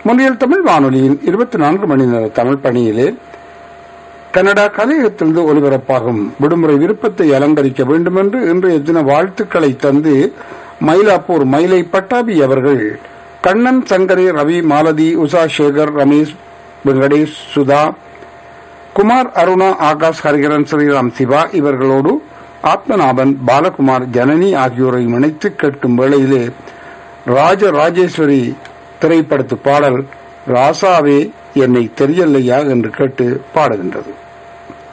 முன்னியல் தமிழ் வானொலியின் இருபத்தி நான்கு மணி நேர தமிழ் பணியிலே கனடா கலையகத்திலிருந்து ஒலிபரப்பாகும் விடுமுறை விருப்பத்தை அலங்கரிக்க வேண்டும் என்று இன்றைய தின வாழ்த்துக்களை தந்து மயிலாப்பூர் மயிலை பட்டாபி அவர்கள் கண்ணன் சங்கரி ரவி மாலதி உஷா சேகர் ரமேஷ் வெங்கடேஷ் சுதா குமார் அருணா ஆகாஷ் ஹரிகரன் ஸ்ரீராம் சிவா இவர்களோடு ஆத்மநாபன் பாலகுமார் ஜனனி ஆகியோரை இணைத்து கேட்கும் வேளையிலே ராஜ ராஜேஸ்வரி திரைப்படத்து பாடல் ராசாவே என்னை தெரியலையா என்று கேட்டு பாடுகின்றது